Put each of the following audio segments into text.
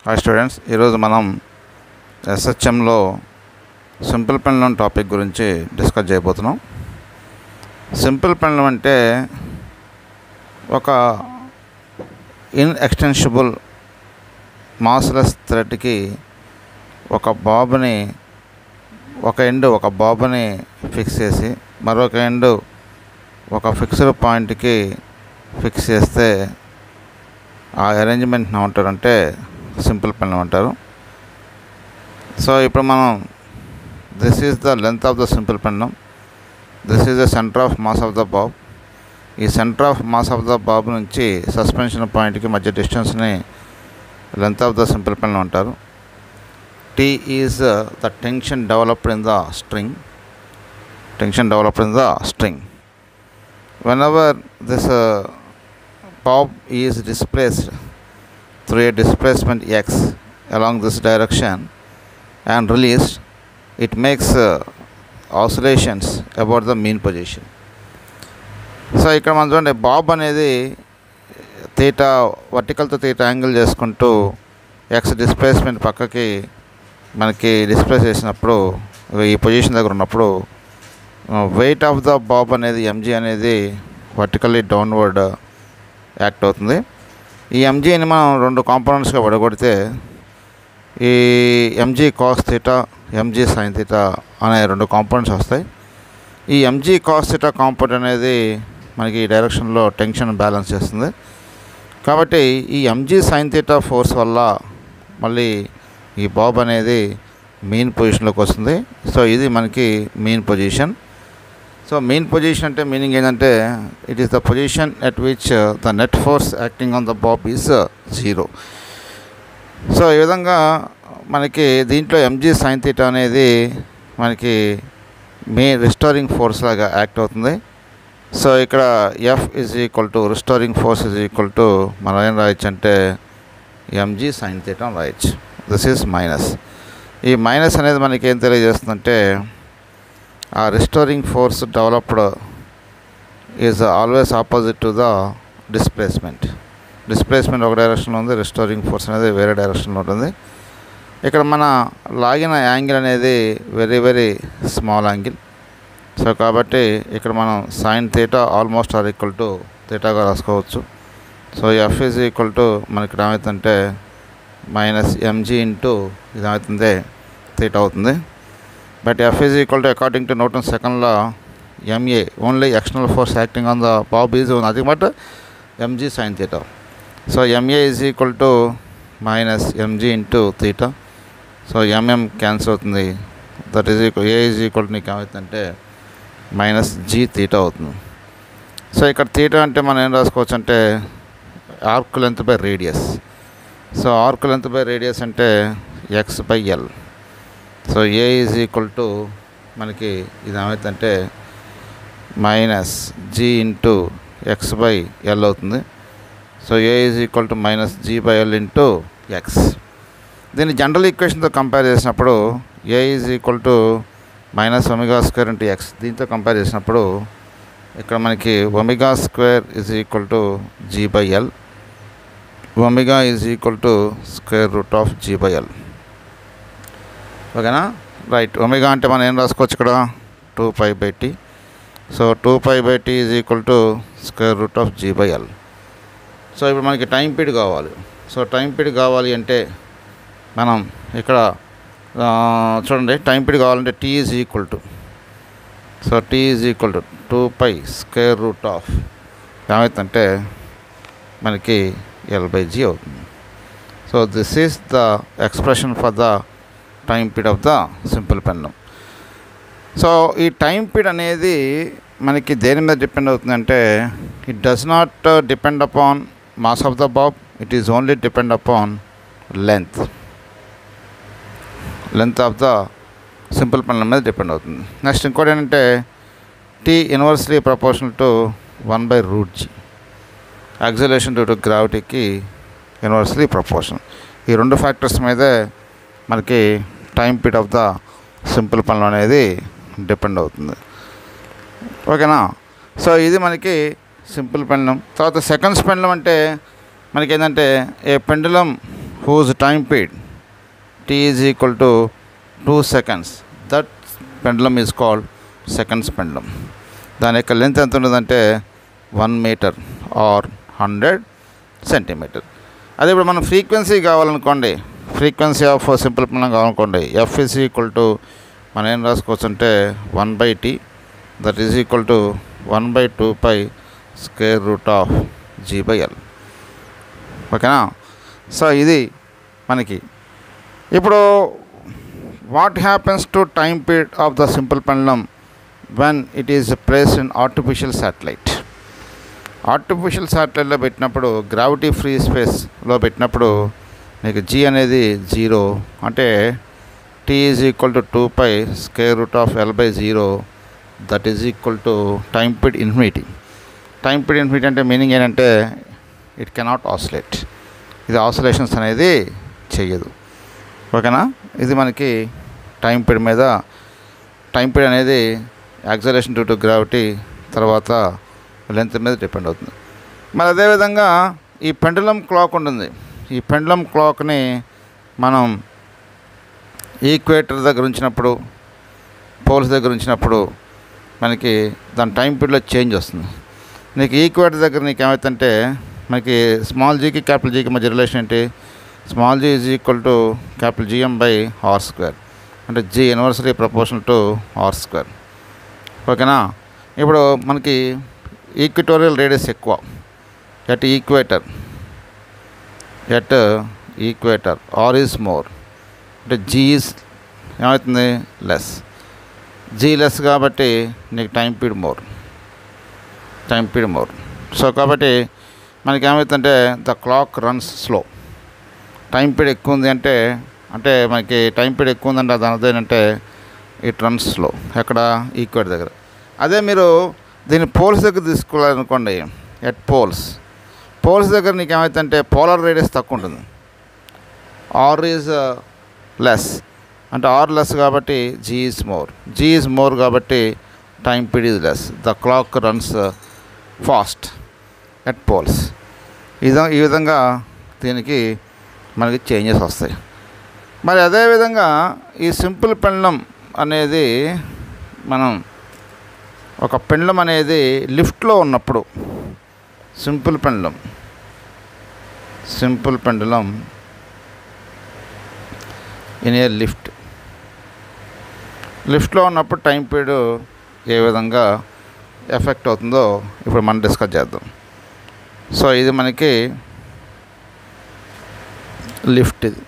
hi students ఈరోజు మనం ఎస్హెచ్ఎంలో సింపుల్ పెండ్లం టాపిక్ గురించి డిస్కస్ చేయబోతున్నాం సింపుల్ పెండ్లం అంటే ఒక ఇన్ ఎక్స్టెన్షిబుల్ మాస్లెస్ థ్రెడ్కి ఒక బాబుని ఒక ఎండ్ ఒక బాబుని ఫిక్స్ చేసి మరొక ఎండ్ ఒక ఫిక్స్డ్ పాయింట్కి ఫిక్స్ చేస్తే ఆ అరేంజ్మెంట్ని ఏమంటారంటే సింపుల్ పెండ్లం అంటారు సో ఇప్పుడు మనం this is the length of the simple pendulum this is the centre of mass of the bob ఈ centre of mass of the bob నుంచి సస్పెన్షన్ పాయింట్కి మధ్య డిస్టెన్స్ని length of the simple pendulum అంటారు T is the tension developed in the string tension developed in the string whenever this uh, bob is displaced through a displacement x along this direction and released it makes uh, oscillations about the mean position so ఇక్కడ మనం చూడండి bob అనేది theta వర్టికల్తో theta angle చేసుకుంటూ X displacement పక్కకి మనకి displace చేసినప్పుడు ఈ పొజిషన్ దగ్గర ఉన్నప్పుడు వెయిట్ ఆఫ్ ద బాబ్ అనేది ఎంజీ అనేది వర్టికల్లీ డౌన్వర్డ్ యాక్ట్ అవుతుంది ఈ ఎంజీని మనం రెండు కాంపోనెంట్స్గా విడగొడితే ఈ M G cos theta MG sine theta అనే రెండు కాంపోనెంట్స్ వస్తాయి ఈ ఎంజీ కాస్ థీటా కాంపోనెంట్ అనేది మనకి ఈ డైరెక్షన్లో టెన్షన్ బ్యాలెన్స్ చేస్తుంది కాబట్టి ఈ ఎంజీ సైన్ థీటా ఫోర్స్ వల్ల మళ్ళీ ఈ బాబ్ అనేది మెయిన్ పొజిషన్లోకి వస్తుంది సో ఇది మనకి main position so main position అంటే మీనింగ్ ఏంటంటే it is the position at which the net force acting on the bob is zero so ఈ విధంగా మనకి దీంట్లో ఎంజీ సైన్ థీటా అనేది మనకి మెయిన్ రిస్టోరింగ్ ఫోర్స్ లాగా యాక్ట్ అవుతుంది సో ఇక్కడ F is equal to restoring force is equal to మనం ఏం రాయొచ్చు అంటే ఎంజీ సైన్ థీటా రాయొచ్చు దిస్ ఈజ్ మైనస్ ఈ మైనస్ అనేది మనకి ఏం తెలియజేస్తుందంటే ఆ restoring force developed is always opposite to the displacement displacement ఒక డైరెక్షన్లో ఉంది రిస్టోరింగ్ ఫోర్స్ అనేది వేరే డైరెక్షన్లో ఉంటుంది ఇక్కడ మన లాగిన యాంగిల్ అనేది very very small angle so కాబట్టి ఇక్కడ మనం sine theta almost or equal to థీటాగా రాసుకోవచ్చు so F is equal to మనకి ఏమవుతుందంటే మైనస్ ఎంజీ ఇంటూ ఇది ఏమవుతుంది థీటా అవుతుంది but F is equal to according to Newton సెకండ్లో M A only external force acting on the bob is nothing but M G sine theta so M A is equal to minus M G into theta so M M cancel అవుతుంది that is equal A is equal to నీకు ఏమవుతుందంటే minus G theta అవుతుంది so ఇక్కడ theta అంటే మనం ఏం రాసుకోవచ్చు అంటే arc length by radius so arc length by radius అంటే X by L so A is equal to మనకి ఇది ఏమవుతుందంటే minus G into X by L అవుతుంది so A is equal to minus G by L into X దీన్ని general ఈక్వేషన్తో compare చేసినప్పుడు A is equal to minus omega square into X దీంతో compare చేసినప్పుడు ఇక్కడ మనకి omega square is equal to G by L omega is equal to square root of G by L ఓకేనా right omega అంటే మనం ఏం రాసుకోవచ్చు ఇక్కడ two pi by T so two pi by T is equal to square root of G by L so ఇప్పుడు మనకి time period కావాలి సో టైం పీరియడ్ కావాలి అంటే మనం ఇక్కడ చూడండి టైం పీరియడ్ కావాలంటే tea is equal to so T is equal to two pi square root of ఏమవుతుందంటే మనకి ఎల్ బై జీ అవుతుంది so this is the expression for the time period of the simple pendulum so ఈ time period అనేది మనకి దేని మీద depend అవుతుందంటే it does not depend upon mass of the bob it is only depend upon length length of the simple pendulum మీద depend అవుతుంది next ఇంకోటి ఏంటంటే tea inversely proportional to one by root G acceleration due to గ్రావిటీకి inversely proportion ఈ రెండు factors మీదే మనకి time period of the simple పనులు అనేది డిపెండ్ అవుతుంది ఓకేనా సో ఇది మనకి సింపుల్ పెండలం తర్వాత సెకండ్స్ పెండలం అంటే మనకి ఏంటంటే ఏ పెండలం whose time period t is equal to 2 seconds that pendulum is called seconds pendulum దాని యొక్క లెంత్ ఎంత ఉంటుందంటే one metre or hundred centimetre అదే ఇప్పుడు మనం ఫ్రీక్వెన్సీ కావాలనుకోండి ఫ్రీక్వెన్సీ ఆఫ్ సింపుల్ పెండలం కావాలనుకోండి ఎఫ్ ఇస్ ఈక్వల్ టు మనం ఏం రాసుకోవచ్చు అంటే one by T that is equal to one by two pi square root of G by L ఓకేనా సో ఇది మనకి ఇప్పుడు what happens to time period of the simple pendulum when it is place in artificial satellite artificial శాటిలైట్లో పెట్టినప్పుడు gravity free స్పేస్లో పెట్టినప్పుడు మీకు G అనేది జీరో అంటే T is equal to two pi square root of L by zero that is equal to time period infinity time period infinity అంటే meaning ఏంటంటే it cannot oscillate ఇది ఆసిలేషన్స్ అనేది చెయ్యదు ఓకేనా ఇది మనకి టైం పీరియడ్ మీద టైం పీరియడ్ అనేది యాక్సలేషన్ డ్యూ టు గ్రావిటీ తర్వాత లెంత్ మీద డిపెండ్ అవుతుంది మరి అదేవిధంగా ఈ పెండులం క్లాక్ ఉంటుంది ఈ పెండులం క్లాక్ని మనం ఈక్వేటర్ దగ్గర ఉంచినప్పుడు పోల్స్ దగ్గర ఉంచినప్పుడు మనకి దాని టైం పీరియడ్లో చేంజ్ వస్తుంది నీకు ఈక్వేటర్ దగ్గర నీకు ఏమవుతుందంటే మనకి స్మాల్ జీకి క్యాపిటల్ జీకి మధ్య రిలేషన్ ఏంటి small G is equal to capital G M by R square అంటే G inversely proportional to R square ఓకేనా ఇప్పుడు మనకి ఈక్విటోరియల్ రేడియస్ ఎక్కువ at equator at equator R is more అంటే జీ ఈజ్ ఏమవుతుంది లెస్ జీ లెస్ కాబట్టి నీకు time period more time period more so కాబట్టి మనకి ఏమవుతుందంటే the clock runs slow time period ఎక్కువ ఉంది అంటే అంటే మనకి టైం పీరియడ్ ఎక్కువ ఉందంటే దాని అర్థం ఏంటంటే ఇట్ రన్స్ స్లో ఎక్కడ ఈక్వేట్ దగ్గర అదే మీరు దీన్ని పోల్స్ దగ్గర తీసుకోవాలనుకోండి ఎట్ పోల్స్ పోల్స్ దగ్గర నీకు ఏమవుతుందంటే పోలార్ రేడియస్ తక్కువ ఉంటుంది ఆర్ ఈజ్ లెస్ అంటే ఆర్ లెస్ కాబట్టి G is more G is more కాబట్టి time period is less the clock runs fast at poles ఇది ఈ విధంగా దీనికి మనకి చేంజెస్ వస్తాయి మరి అదేవిధంగా ఈ సింపుల్ పెండ్లం అనేది మనం ఒక పెండ్లం అనేది లిఫ్ట్లో ఉన్నప్పుడు simple pendulum simple pendulum in a lift లిఫ్ట్లో ఉన్నప్పుడు టైం పీరియడ్ ఏ విధంగా ఎఫెక్ట్ అవుతుందో ఇప్పుడు మనం డిస్కస్ చేద్దాం సో ఇది మనకి లిఫ్ట్ ఇది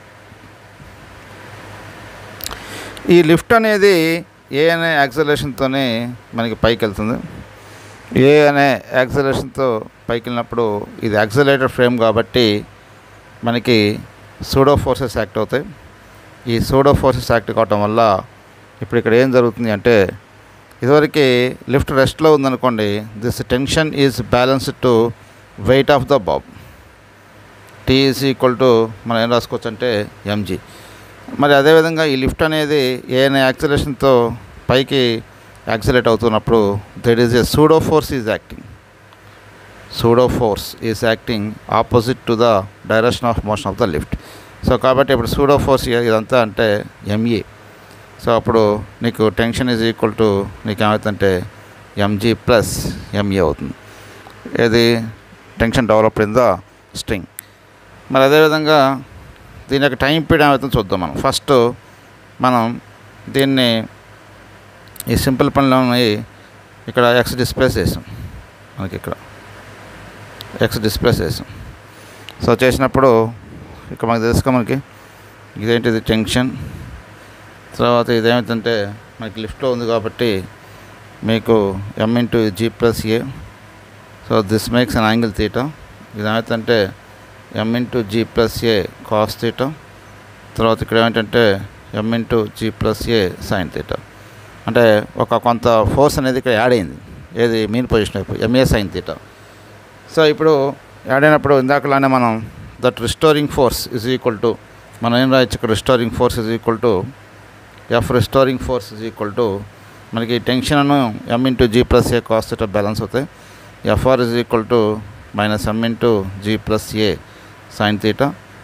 ఈ లిఫ్ట్ అనేది ఏ అనే యాక్సలేషన్తోనే మనకి పైకి వెళ్తుంది ఏ అనే యాక్సలేషన్తో పైకి వెళ్ళినప్పుడు ఇది యాక్సలేటర్ ఫ్రేమ్ కాబట్టి మనకి సూడో ఫోర్సెస్ యాక్ట్ అవుతాయి ఈ సూడో ఫోర్సెస్ యాక్ట్ కావటం వల్ల ఇప్పుడు ఇక్కడ ఏం జరుగుతుంది అంటే ఇదివరకు లిఫ్ట్ రెస్ట్లో ఉందనుకోండి this tension is balanced to weight of the bob T is equal to మనం ఏం రాసుకోవచ్చు అంటే ఎంజీ మరి అదేవిధంగా ఈ లిఫ్ట్ అనేది ఏదైనా యాక్సిలేషన్తో పైకి యాక్సిలేట్ అవుతున్నప్పుడు that is a pseudo force is acting pseudo force is acting opposite to the direction of motion of the lift so కాబట్టి ఇప్పుడు సూడో ఫోర్స్ ఇదంతా అంటే ఎంఏ సో అప్పుడు నీకు టెన్షన్ ఈజ్ ఈక్వల్ టు నీకు ఏమవుతుందంటే ఎంజీ ప్లస్ ఎంఏ అవుతుంది ఏది tension develop in the string మరి అదేవిధంగా దీని యొక్క టైం పీరియడ్ ఏమవుతుందో చూద్దాం మనం ఫస్ట్ మనం దీన్ని ఈ సింపుల్ పనిలోని ఇక్కడ ఎక్స్ డిస్ప్లేస్ చేసాం మనకి ఇక్కడ ఎక్స్ డిస్ప్లేస్ చేసాం సో చేసినప్పుడు ఇక్కడ మనకి తెలుసుకో మనకి ఇదేంటిది టెన్షన్ తర్వాత ఇదేమిటంటే మనకి లిఫ్ట్లో ఉంది కాబట్టి మీకు M into G plus A so this makes an angle theta ఇది ఏమైతుందంటే M into G plus A cos theta తర్వాత ఇక్కడ ఏమిటంటే M into G plus A sine theta అంటే ఒక కొంత ఫోర్స్ అనేది ఇక్కడ యాడ్ అయింది ఏది మీన్ పొజిషన్ వైపు ఎంఏ సైన్ తీయటం సో ఇప్పుడు యాడ్ అయినప్పుడు ఇందాకలానే మనం that restoring force is equal to మనం ఏం రాయొచ్చు ఇక్కడ restoring force is equal to F restoring force is equal to మనకి tension M into G plus A cos theta balance అవుతాయి F R is equal to minus M into G plus A sine theta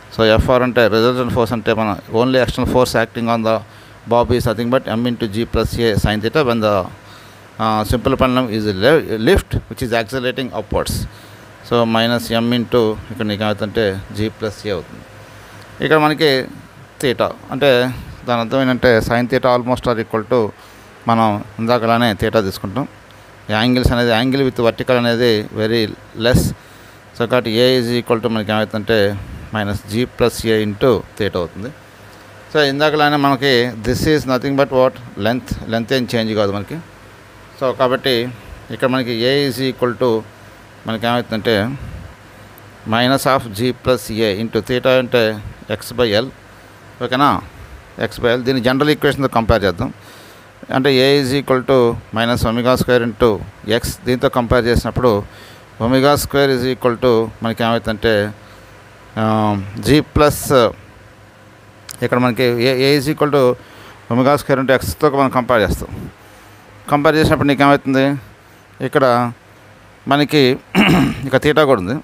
so F R అంటే resultant force అంటే మన only external force acting on the bob is nothing but M into G plus A sine theta when the simple pendulum is lift which is accelerating upwards so minus M into ఇక్కడ నీకు ఏమవుతుందంటే G plus A అవుతుంది ఇక్కడ మనకి theta అంటే దాని అర్థం ఏంటంటే sine theta almost or equal to మనం ఇందాకలానే తీటా తీసుకుంటాం యాంగిల్స్ అనేది యాంగిల్ విత్ వర్టికల్ అనేది వెరీ లెస్ సో కాబట్టి ఏ ఈజ్ ఈక్వల్ టు మనకి ఏమవుతుందంటే minus G plus A into theta అవుతుంది సో ఇందాకలానే మనకి this is nothing but what length length ఏం చేంజ్ కాదు మనకి సో కాబట్టి ఇక్కడ మనకి ఏ ఈజ్ ఈక్వల్ టు మనకి ఏమవుతుందంటే minus of G plus A into theta అంటే ఎక్స్ బై ఎల్ ఓకేనా ఎక్స్ బై ఎల్ దీన్ని జనరల్ ఈక్వేషన్తో కంపేర్ చేద్దాం అంటే A is equal to minus omega square into X దీంతో కంపేర్ చేసినప్పుడు omega square is equal to మనకి ఏమవుతుందంటే జీ ప్లస్ ఇక్కడ మనకి A A is equal to omega square into ఎక్స్తో మనం కంపేర్ చేస్తాం కంపేర్ చేసినప్పుడు నీకు ఏమవుతుంది ఇక్కడ మనకి ఇక తీటా కూడా ఉంది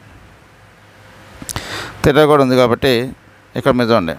తీటా కూడా ఉంది కాబట్టి ఇక్కడ మీద చూడండి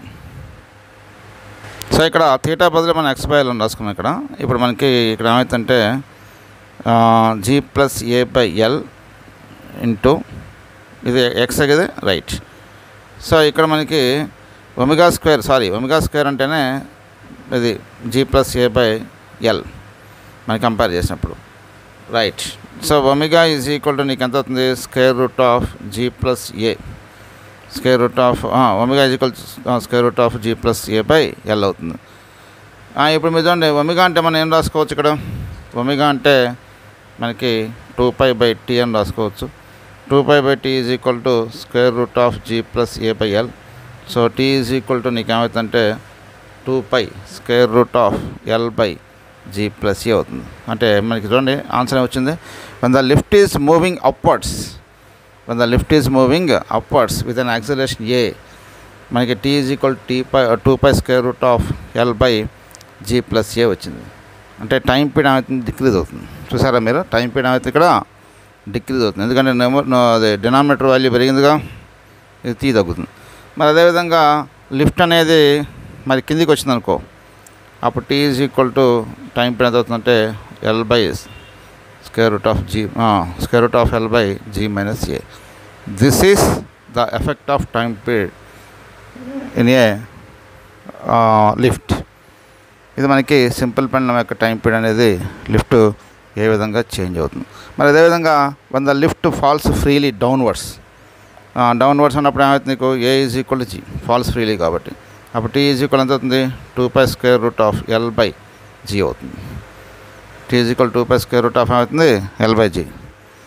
సో ఇక్కడ తీటా బదులు మనం ఎక్స్ బై ఎల్ అని రాసుకున్నాం ఇక్కడ ఇప్పుడు మనకి ఇక్కడ ఏమవుతుందంటే G plus A by L into ఇది ఎక్స్ కదా రైట్ సో ఇక్కడ మనకి omega square sorry omega square అంటేనే ఇది G plus A by L మనం కంపేర్ చేసినప్పుడు right so omega is equal to నీకు ఎంత అవుతుంది square root of G plus A square root of omega is equal square root of G plus A by L అవుతుంది ఇప్పుడు మీరు చూడండి ఒమిగా అంటే మనం ఏం రాసుకోవచ్చు ఇక్కడ ఒమిగా అంటే మనకి టూ పై బై టీ అని రాసుకోవచ్చు two pi by T is equal to square root of G plus A by L so T is equal to నీకు ఏమవుతుందంటే two pi square root of L by G plus A అవుతుంది అంటే మనకి చూడండి answer వచ్చింది when the lift is moving upwards when the lift is moving upwards with an acceleration A మనకి T is equal T pi two pi square root of L by G plus A వచ్చింది అంటే time period ఏమవుతుంది decrease అవుతుంది చూసారా మీరు time period ఏమైతే ఇక్కడ decrease అవుతుంది ఎందుకంటే నెంబర్ అదే డినామినేటర్ వాల్యూ పెరిగిందిగా ఇది తీ తగ్గుతుంది మరి అదేవిధంగా లిఫ్ట్ అనేది మరి కిందికి వచ్చింది అనుకో అప్పుడు T is equal to time period ఎంత అవుతుందంటే L by square root of G square root of L by G minus A this is the effect of time period in a lift ఇది మనకి సింపుల్ పెండలం యొక్క time period అనేది lift ఏ విధంగా change అవుతుంది మరి అదేవిధంగా when the lift falls freely downwards downwards అన్నప్పుడు ఏమవుతుంది నీకు A is equal to G falls freely కాబట్టి అప్పుడు టీ ఈజ్ ఈక్వల్ ఎంత అవుతుంది two pi square root of L by G అవుతుంది T is equal two pi square root of ఏమవుతుంది L by G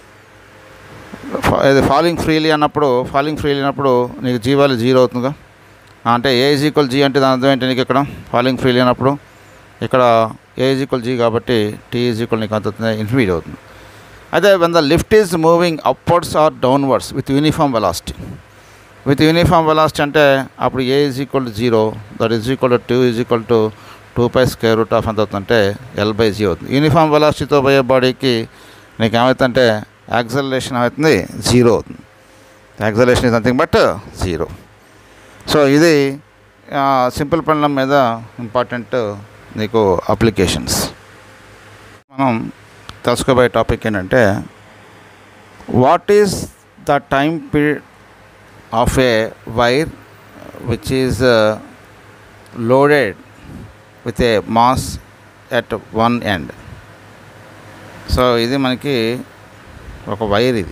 ఇది ఫాలింగ్ ఫ్రీలీ అన్నప్పుడు falling freely అన్నప్పుడు నీకు జీ వాల్యూ జీరో అవుతుందిగా అంటే ఏ ఈజ్ ఈక్వల్ జీ అంటే దాని అర్థం ఏంటి నీకు ఇక్కడ ఫాలింగ్ ఫ్రీలీ అన్నప్పుడు ఇక్కడ ఏ ఈజ్ ఈక్వల్ జీ కాబట్టి టీ ఈజ్ ఈక్వల్ నీకు అంత అవుతుంది ఇన్ఫినిటీ అవుతుంది అయితే when the lift is moving upwards or downwards with uniform velocity with uniform velocity అంటే అప్పుడు A is equal to zero that is equal to two is equal to two pi square root of ఎంత అవుతుందంటే L by G అవుతుంది uniform వెలాసిటీతో పోయే బాడీకి నీకు ఏమవుతుందంటే యాక్సలేషన్ అవుతుంది జీరో అవుతుంది acceleration is nothing but zero so ఇది సింపుల్ పెండలం మీద ఇంపార్టెంట్ నీకు అప్లికేషన్స్ మనం తెలుసుకోబోయే టాపిక్ ఏంటంటే what is the time period of a wire which is loaded with a mass at one end so ఇది మనకి ఒక వైర్ ఇది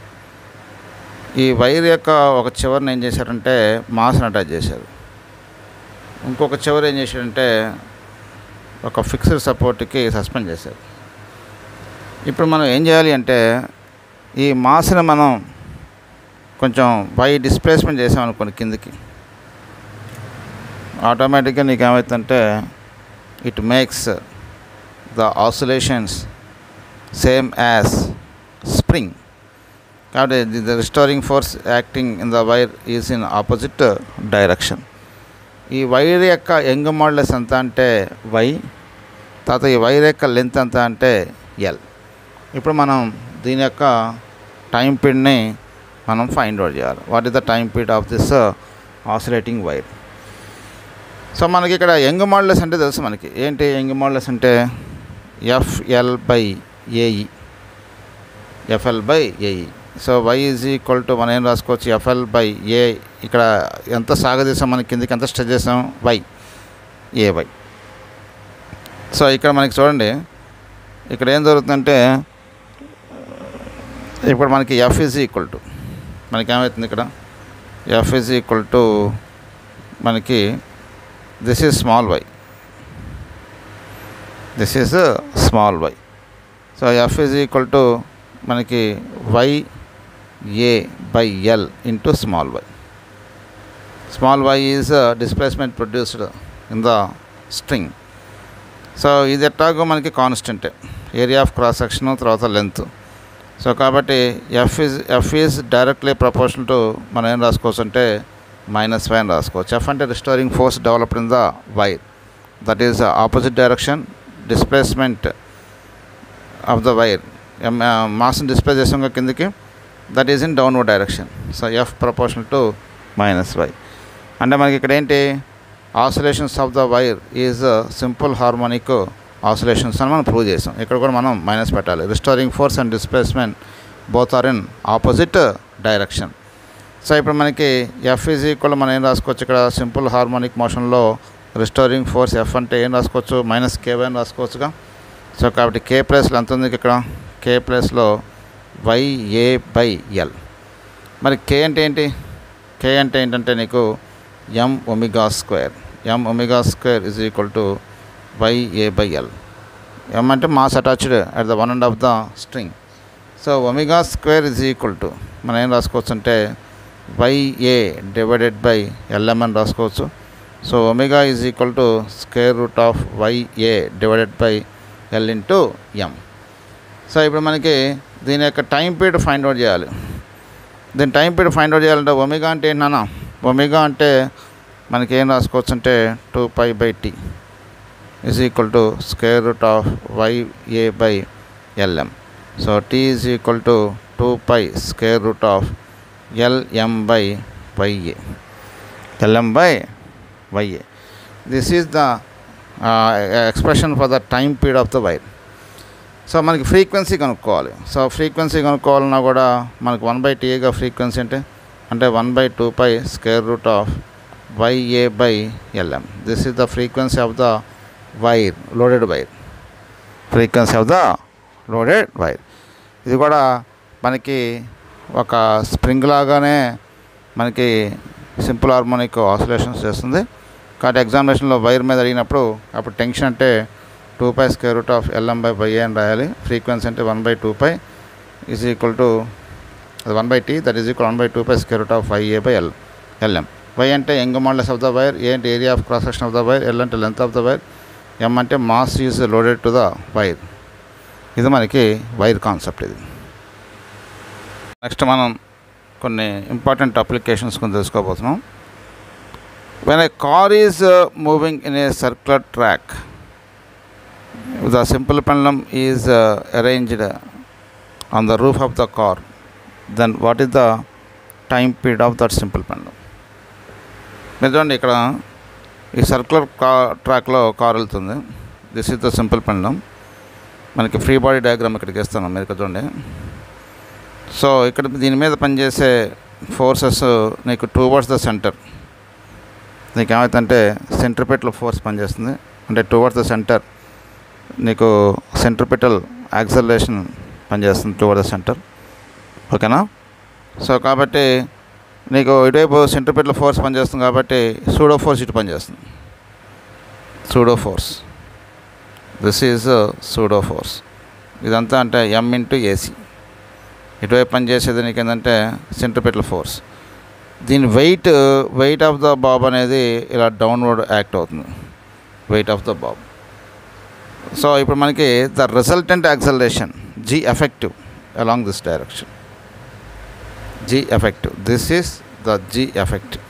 ఈ వైర్ యొక్క ఒక చివరిని ఏం చేశారంటే మాస్ని అటాచ్ చేశారు ఇంకొక చివరి ఏం చేశారంటే ఒక ఫిక్స్డ్ సపోర్ట్కి సస్పెండ్ చేశారు ఇప్పుడు మనం ఏం చేయాలి అంటే ఈ మాస్ని మనం కొంచెం బై డిస్ప్లేస్మెంట్ చేసామనుకోండి కిందికి ఆటోమేటిక్గా నీకు ఏమవుతుందంటే it makes the oscillations same as spring కాబట్టి the restoring force acting in the wire is in opposite direction ఈ వైర్ యొక్క యంగ్ మోడలెస్ ఎంత అంటే వై తర్వాత ఈ వైర్ యొక్క లెంత్ ఎంత అంటే ఎల్ ఇప్పుడు మనం దీని యొక్క టైం పీరియడ్ని మనం ఫైండ్ అవుట్ చేయాలి what is the time period of this oscillating wire so మనకి ఇక్కడ యంగ్ మోడలెస్ అంటే తెలుసు మనకి ఏంటి యంగ్ మోడలెస్ అంటే FL by AE FL by AE so Y is equal to మనం ఏం రాసుకోవచ్చు ఎఫ్ఎల్ బై ఏ ఇక్కడ ఎంత సాగదీసాం మనకి కిందకి ఎంత స్ట్రెచ్ చేసాం వై ఏ వై సో ఇక్కడ మనకి చూడండి ఇక్కడ ఏం జరుగుతుందంటే ఇప్పుడు మనకి ఎఫ్ ఈజ్ ఈక్వల్ టు మనకి ఏమవుతుంది ఇక్కడ ఎఫ్ ఈజ్ ఈక్వల్ టు మనకి this is small Y this is small Y so F is equal to మనకి Y A by L into small Y small Y is displacement produced in the string so ఇది ఎట్టాగో మనకి కాన్స్టెంటే area of cross section తర్వాత length so కాబట్టి F is F is directly proportion to మనం ఏం రాసుకోవచ్చు అంటే మైనస్ వై అని రాసుకోవచ్చు ఎఫ్ అంటే restoring force developed in the wire that is opposite direction displacement of the wire మాస్ని డిస్ప్లే చేసాం కిందకి that is in downward direction so F proportional to minus Y అంటే మనకి ఇక్కడ ఏంటి oscillations of the wire is simple harmonic oscillations అని మనం prove చేసాం ఇక్కడ కూడా మనం మైనస్ పెట్టాలి restoring force and displacement both are in opposite direction so ఇప్పుడు మనకి ఎఫ్ ఈజ్ ఈక్వల్ మనం ఏం రాసుకోవచ్చు ఇక్కడ సింపుల్ హార్మోనిక్ మోషన్లో రిస్టోరింగ్ ఫోర్స్ ఎఫ్ అంటే ఏం రాసుకోవచ్చు మైనస్ కే అని రాసుకోవచ్చుగా సో కాబట్టి కే ప్లేస్లో ఎంత ఉంది ఇక్కడ కే ప్లేస్లో వైఏ బై ఎల్ మరి కే అంటే ఏంటి కే అంటే ఏంటంటే నీకు M omega square M omega square is equal to YA by L M అంటే mass attached at the one end of the string so omega square is equal to మనం ఏం రాసుకోవచ్చు అంటే వైఏ డివైడెడ్ బై ఎల్ఎం అని రాసుకోవచ్చు so omega is equal to square root of YA divided by L into M so ఇప్పుడు మనకి దీని యొక్క టైం పీరియడ్ ఫైండ్ అవుట్ చేయాలి దీని టైం పీరియడ్ ఫైండ్ అవుట్ చేయాలంటే ఒమిగా అంటే ఏంటన్నా ఒమిగా అంటే మనకి ఏం రాసుకోవచ్చు అంటే two pi by T is equal to square root of YA by LM so T is equal to two pi square root of LM by YA LM by YA this is the expression for the time period of the wire so మనకి frequency కనుక్కోవాలి so frequency కనుక్కోవాలన్నా కూడా మనకి one by టీఏగా frequency అంటే అంటే one by two pi square root of YA by LM this is the frequency of the wire loaded wire frequency of the loaded wire ఇది కూడా మనకి ఒక స్ప్రింగ్ లాగానే మనకి సింపుల్ హార్మోనిక్ ఆసిలేషన్స్ చేస్తుంది కాబట్టి ఎగ్జామినేషన్లో వైర్ మీద అడిగినప్పుడు అప్పుడు టెన్షన్ అంటే two pi square root of LM by by అని రాయాలి ఫ్రీక్వెన్సీ అంటే one by two pi is equal to one by T that is equal one by two pi square root of Y A by L LM Y అంటే Young modulus of the wire A అంటే area of cross section of the wire L అంటే length of the wire M అంటే mass is loaded to the wire ఇది మనకి wire concept ఇది next మనం కొన్ని important applications కొన్ని తెలుసుకోబోతున్నాం when a car is moving in a circular track the simple pendulum is uh, arranged on the roof of the car then what is the time period of that simple pendulum మీరు చూడండి ఇక్కడ ఈ circular కా ట్రాక్లో car వెళ్తుంది this is the simple pendulum మనకి free body diagram ఇక్కడికి ఇస్తాను మీరు ఇక్కడ చూడండి సో ఇక్కడ దీని మీద పనిచేసే ఫోర్సెస్ నీకు టూ వర్డ్స్ ద సెంటర్ నీకు ఏమవుతుందంటే సెంట్రిపెట్లో ఫోర్స్ పనిచేస్తుంది అంటే టూ వర్డ్స్ ద సెంటర్ నీకు సెంట్రిపిటల్ యాక్సలేషన్ పనిచేస్తుంది టువర్డ్ ద సెంటర్ ఓకేనా సో కాబట్టి నీకు ఇటువైపు సెంట్రిపిటల్ ఫోర్స్ పనిచేస్తుంది కాబట్టి సూడో ఫోర్స్ ఇటు పనిచేస్తుంది pseudo force this is pseudo force ఇదంతా అంటే ఎం ఇంటూ ఏసీ ఇటువైపు పనిచేసేది నీకు ఏంటంటే సెంట్రిపిటల్ ఫోర్స్ దీని weight weight of the bob అనేది ఇలా డౌన్వర్డ్ యాక్ట్ అవుతుంది weight of the bob so ఇప్పుడు మనకి the resultant acceleration G effective along this direction G effective this is the G effective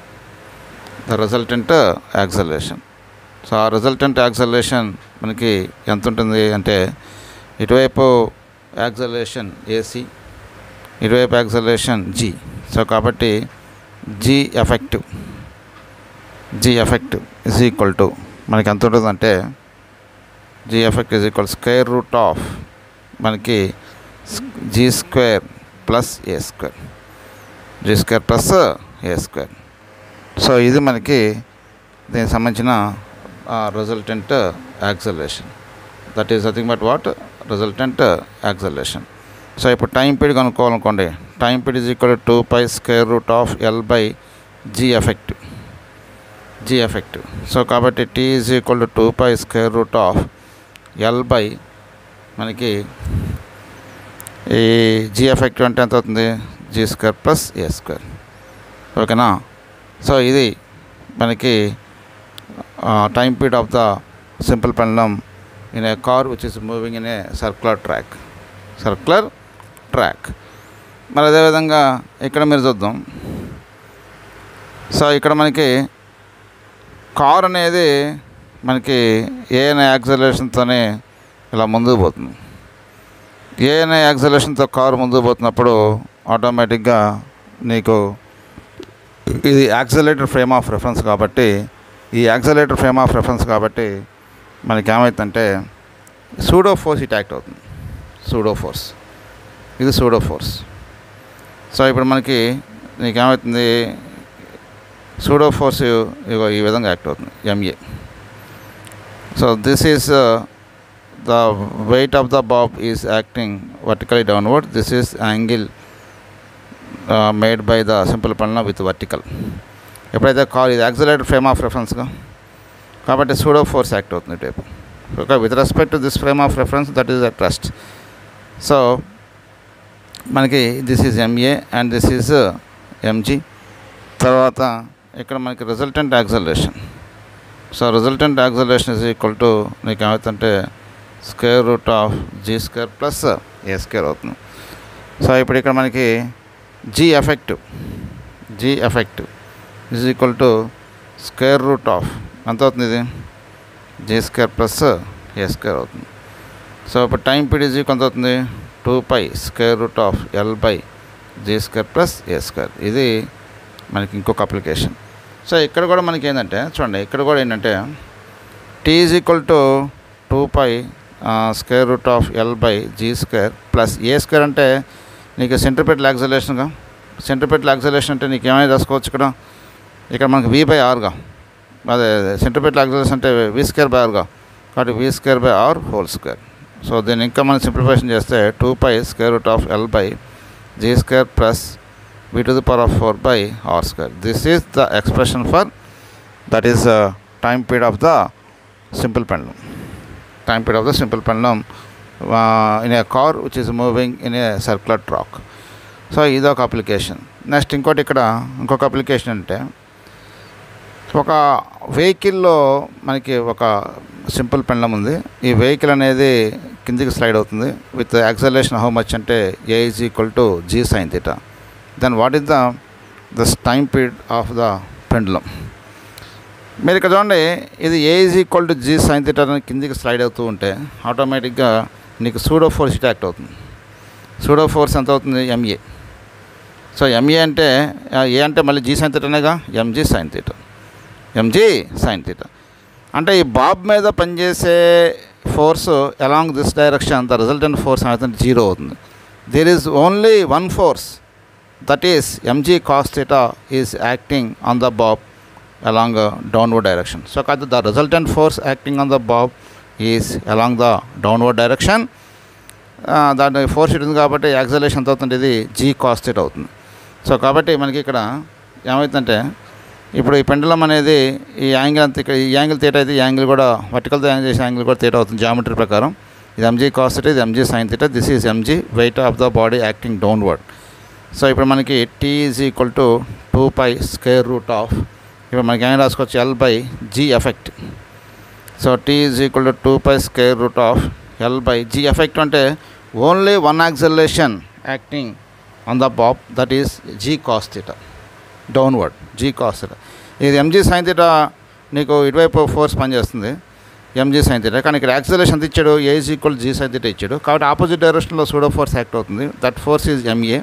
the resultant acceleration so ఆ resultant acceleration మనకి ఎంత ఉంటుంది అంటే ఇటువైపు యాక్సలరేషన్ ఏసీ ఇటువైపు యాక్సలరేషన్ జీ సో కాబట్టి G effective G effective is equal to మనకి ఎంత ఉంటుందంటే G effect is equal square root of మనకి G square plus A square G square plus A square so ఇది మనకి దీనికి సంబంధించిన resultant acceleration that is nothing but what resultant acceleration so ఇప్పుడు time period కనుక్కోవాలనుకోండి time period is equal two pi square root of L by G effect G effect so కాబట్టి T is equal to two pi square root of L by మనకి ఈ G effect అంటే ఎంత అవుతుంది G square plus A square ఓకేనా so ఇది మనకి time period of the simple pendulum in a car which is moving in a circular track circular track మరి అదేవిధంగా ఇక్కడ మీరు చూద్దాం సో ఇక్కడ మనకి కార్ అనేది మనకి ఏ అనే యాక్సలేషన్తోనే ఇలా ముందుకు పోతుంది ఏ అనే యాక్సలేషన్తో కారు ముందుకు పోతున్నప్పుడు ఆటోమేటిక్గా నీకు ఇది యాక్సలేటర్ ఫ్రేమ్ ఆఫ్ రెఫరెన్స్ కాబట్టి ఈ యాక్సలేటర్ ఫ్రేమ్ ఆఫ్ రెఫరెన్స్ కాబట్టి మనకి ఏమవుతుందంటే సూడో ఫోర్స్ ఇట్ యాక్ట్ అవుతుంది సూడో ఫోర్స్ ఇది సూడో ఫోర్స్ సో ఇప్పుడు మనకి నీకేమవుతుంది సూడో ఫోర్స్ ఇగో ఈ విధంగా యాక్ట్ అవుతుంది MA so this is the weight of the bob is acting vertically downward this is angle made by the simple pendulum with vertical ఎప్పుడైతే కాల్ ఇది accelerator frame of రెఫరెన్స్గా కాబట్టి సూడో ఫోర్స్ యాక్ట్ అవుతుంది type okay with respect to this frame of reference that is the thrust so మనకి this is MA and this is MG తర్వాత ఇక్కడ మనకి resultant acceleration so resultant acceleration is equal to నీకు ఏమవుతుందంటే square root of G square plus A square అవుతుంది so ఇప్పుడు ఇక్కడ మనకి G effective G effective is equal to square root of ఎంత అవుతుంది ఇది G square plus A square అవుతుంది సో ఇప్పుడు టైం పీరియడ్ ఈజ్ కొంత అవుతుంది two pi square root of L by G square plus A square ఇది మనకి ఇంకొక అప్లికేషన్ సో ఇక్కడ కూడా మనకి ఏంటంటే చూడండి ఇక్కడ కూడా ఏంటంటే T is equal to two pi square root of L by G square plus A square అంటే నీకు సెంట్రిపెట్ యాక్సలేషన్గా సెంట్రిపెట్ యాక్సలేషన్ అంటే నీకు ఏమైనా రాసుకోవచ్చు ఇక్కడ ఇక్కడ మనకి వి బై ఆర్గా అదే సెంట్రిపెట్ యాక్సలేషన్ అంటే వి స్క్వేర్ బై ఆర్గా కాబట్టి V square by R whole square so దీన్ని ఇంకా మనం సింప్లిఫికేషన్ చేస్తే two pi square root of L by G square plus V to the power of four by R square this is the expression for that is time period of the simple pendulum time period of the simple pendulum in a car which is moving in a circular track so ఇది ఒక application next ఇంకోటి ఇక్కడ ఇంకొక application అంటే ఒక వెహికల్లో మనకి ఒక సింపుల్ పెండలం ఉంది ఈ వెహికల్ అనేది కిందికి స్లైడ్ అవుతుంది విత్ యాక్సలేషన్ హౌ మచ్ అంటే A is equal to G sine theta then what is the the time period of the pendulum మీరు ఇక్కడ చూడండి ఇది A is equal to G sine theta అని కిందికి స్లైడ్ అవుతూ ఉంటే ఆటోమేటిక్గా నీకు సూడో ఫోర్స్ ఇట్ యాక్ట్ అవుతుంది సూడో ఫోర్స్ ఎంత అవుతుంది ఎంఏ సో ఎంఏ అంటే ఏ అంటే మళ్ళీ జీ సైన్ థీటానేగా MG sine theta MG sine theta అంటే ఈ బాబ్ మీద పనిచేసే force along this direction the resultant force అనేది జీరో అవుతుంది there is only one force that is mg cos theta is acting on the bob along downward direction so కాదు the resultant force acting on the bob is along the downward direction దాని force it ఉంది కాబట్టి acceleration ఎంత అవుతుంది ఇది g cos theta అవుతుంది so కాబట్టి మనకి ఇక్కడ ఏమవుతుందంటే ఇప్పుడు ఈ పెండలం అనేది ఈ యాంగిల్ అంత ఇక్కడ ఈ యాంగిల్ తీట అయితే ఈ యాంగిల్ కూడా వర్టికల్తో యాంగిల్ చేసే యాంగిల్ కూడా తీట అవుతుంది జామెట్రీ ప్రకారం ఇది ఎంజీ కాస్ థీటా ఇది mg sine theta this is mg weight of the body acting downward so ఇప్పుడు మనకి T is equal to two pi square root of ఇప్పుడు మనకి ఏం రాసుకోవచ్చు L by G effect so T is equal to two pi square root of L by G effect అంటే only one acceleration acting on the bob that is g cos theta downward g cos theta ఇది mg sine theta నీకు ఇటువైపు force పనిచేస్తుంది MG sine theta కానీ ఇక్కడ acceleration ఎంత ఇచ్చాడు a is equal g sine theta ఇచ్చాడు కాబట్టి ఆపోజిట్ డైరెక్షన్లో సూడో ఫోర్స్ యాక్ట్ అవుతుంది that force is ma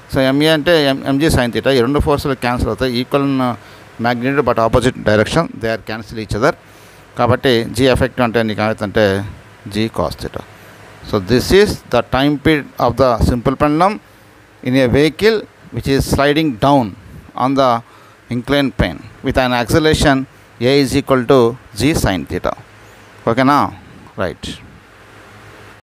so MA అంటే ఎం ఎంజీ సైన్ తీటా ఈ రెండు ఫోర్సులు క్యాన్సిల్ అవుతాయి equal magnitude but opposite direction they are cancel each other కాబట్టి జీ ఎఫెక్ట్ అంటే నీకు ఏమవుతుందంటే g cos theta so this is the time period of the simple pendulum in a vehicle which is sliding down on the incline plane with an acceleration a is equal to G sine theta ఓకేనా right